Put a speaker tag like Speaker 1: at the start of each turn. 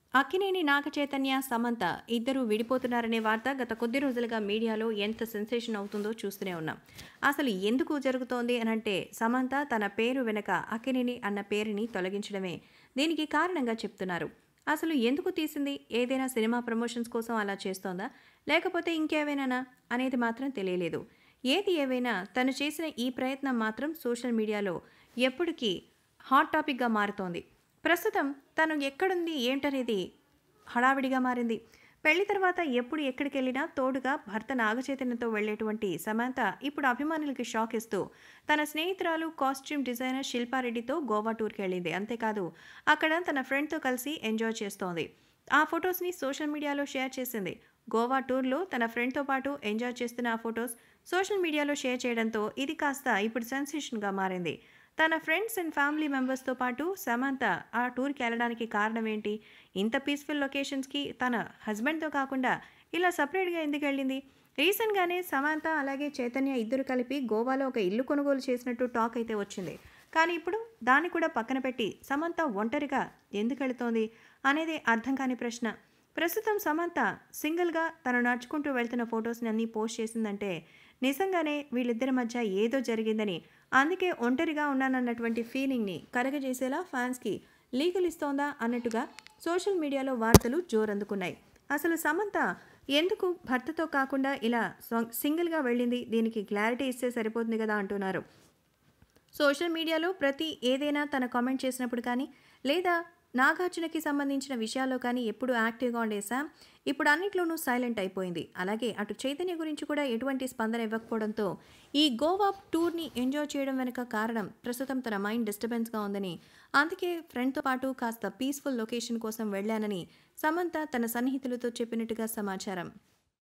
Speaker 1: అక్కినేని నాగ చైతన్య సమంత ఇద్దరు విడిపోతున్నారనే వార్త గత కొద్ది రోజులుగా మీడియాలో ఎంత సెన్సేషన్ అవుతుందో చూస్తూనే ఉన్నాం అసలు ఎందుకు జరుగుతోంది అనంటే సమంత తన పేరు వెనక అక్కినేని అన్న పేరుని తొలగించడమే దీనికి కారణంగా చెప్తున్నారు అసలు ఎందుకు తీసింది ఏదైనా సినిమా ప్రమోషన్స్ కోసం అలా చేస్తోందా లేకపోతే ఇంకేవైనా అనేది మాత్రం తెలియలేదు ఏది ఏవైనా తను చేసిన ఈ ప్రయత్నం మాత్రం సోషల్ మీడియాలో ఎప్పటికీ హాట్ టాపిక్గా మారుతోంది ప్రస్తుతం తను ఎక్కడుంది ఏంటనేది హడావిడిగా మారింది పెళ్లి తర్వాత ఎప్పుడు ఎక్కడికి వెళ్ళినా తోడుగా భర్త నాగచైతన్యతో వెళ్లేటువంటి సమంత ఇప్పుడు అభిమానులకి షాక్ ఇస్తూ తన స్నేహితురాలు కాస్ట్యూమ్ డిజైనర్ శిల్పారెడ్డితో గోవా టూర్కి వెళ్ళింది అంతేకాదు అక్కడ తన ఫ్రెండ్తో కలిసి ఎంజాయ్ చేస్తోంది ఆ ఫొటోస్ని సోషల్ మీడియాలో షేర్ చేసింది గోవా టూర్లో తన ఫ్రెండ్తో పాటు ఎంజాయ్ చేస్తున్న ఆ ఫొటోస్ సోషల్ మీడియాలో షేర్ చేయడంతో ఇది కాస్త ఇప్పుడు సెన్సేషన్గా మారింది తన ఫ్రెండ్స్ అండ్ ఫ్యామిలీ మెంబర్స్తో పాటు సమంత ఆ టూర్కి వెళ్ళడానికి కారణం ఏంటి ఇంత పీస్ఫుల్ లొకేషన్స్కి తన హస్బెండ్తో కాకుండా ఇలా సపరేట్గా ఎందుకు వెళ్ళింది రీసెంట్గానే సమంత అలాగే చైతన్య ఇద్దరు కలిపి గోవాలో ఒక ఇల్లు కొనుగోలు చేసినట్టు టాక్ అయితే వచ్చింది కానీ ఇప్పుడు దాన్ని కూడా పక్కన పెట్టి సమంత ఒంటరిగా ఎందుకు వెళుతోంది అనేది అర్థం కాని ప్రశ్న ప్రస్తుతం సమంత సింగిల్గా తను నడుచుకుంటూ వెళ్తున్న ఫొటోస్ని అన్నీ పోస్ట్ చేసిందంటే నిజంగానే వీళ్ళిద్దరి మధ్య ఏదో జరిగిందని అందుకే ఒంటరిగా ఉన్నానన్నటువంటి ఫీలింగ్ని కరగజేసేలా ఫ్యాన్స్కి లీగల్ ఇస్తోందా అన్నట్టుగా సోషల్ మీడియాలో వార్తలు జోరందుకున్నాయి అసలు సమంత ఎందుకు భర్తతో కాకుండా ఇలా సొ- సింగిల్గా వెళ్ళింది దీనికి క్లారిటీ ఇస్తే సరిపోతుంది కదా అంటున్నారు సోషల్ మీడియాలో ప్రతి ఏదైనా తన కామెంట్ చేసినప్పుడు కానీ లేదా నాగార్జునకి సంబంధించిన విషయాల్లో కానీ ఎప్పుడు యాక్టివ్గా ఉండే శామ్ ఇప్పుడు అన్నిట్లోనూ సైలెంట్ అయిపోయింది అలాగే అటు చైతన్య గురించి కూడా ఎటువంటి స్పందన ఇవ్వకపోవడంతో ఈ గోవా టూర్ని ఎంజాయ్ చేయడం వెనుక కారణం ప్రస్తుతం తన మైండ్ డిస్టర్బెన్స్గా ఉందని అందుకే ఫ్రెండ్తో పాటు కాస్త పీస్ఫుల్ లొకేషన్ కోసం వెళ్ళానని సమంత తన సన్నిహితులతో చెప్పినట్టుగా సమాచారం